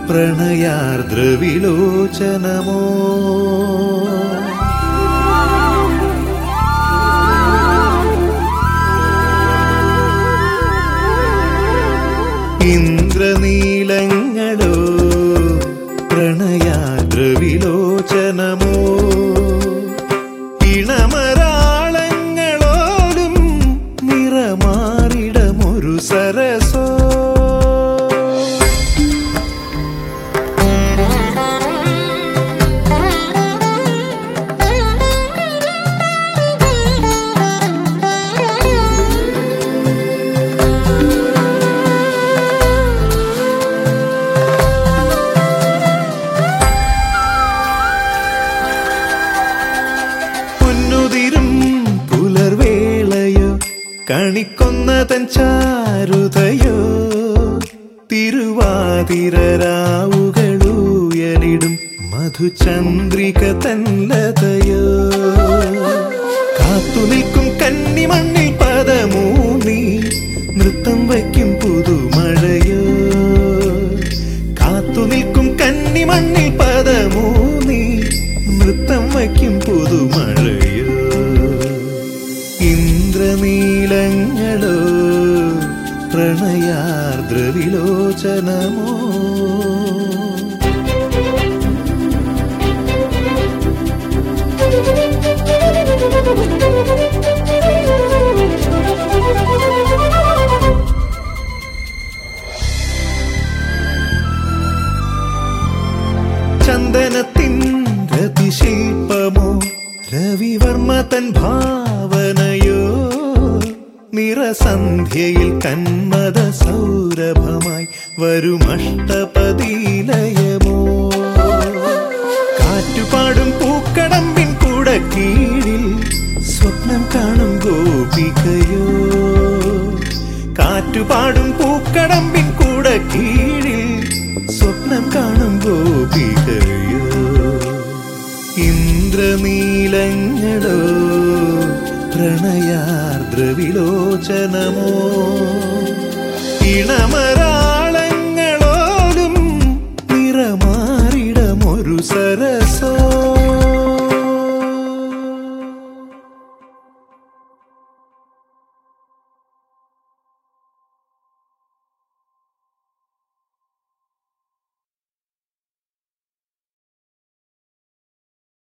പ്രണയാർദ്രവിലോചനമോ ഇന്ദ്രനീലങ്ങളോ പ്രണയാദ്രവിലോചനമോ ഇണമരാളങ്ങളോലും നിറമാറിടമൊരു സരസോ പൊന്നുതിരും പുലർവേളയോ കണിക്കൊന്ന തൻ ചാരുതയോ തിരുവാതിരരാവുകളുയലിടും മധുചന്ദ്രിക തന്നതയോ കാത്തുനിൽക്കും കന്നിമണ്ണിൽ പദമൂന്നി നൃത്തം വയ്ക്കും പുതുമഴയോ കാത്തുനിൽക്കും കന്നിമണ്ണിൽ പദമൂന്നി നൃത്തം വയ്ക്കും പുതുമഴയോ ഇന്ദ്രനീലങ്ങളോ പ്രണയാർദ്രവിലോചനമോ ചന്ദനത്തിൻ രതിശില്പമോ രവിവർമ്മ തൻ ഭാവനയോ നിറസന്ധ്യയിൽ കന്മത സൗരഭമായി വരും അഷ്ടപതിലയമോ കാറ്റുപാടും പൂക്കടമ്പിൻ കൂട കീഴിൽ സ്വപ്നം കാണും ഗോപികയോ കാറ്റുപാടും പൂക്കടമ്പിൻ കൂട കീഴിൽ സ്വപ്നം കാണും ഗോപികയോ ഇന്ദ്രനീലങ്ങളോ പ്രണയാർദ്രവിലോചനമോ ഇണമരാ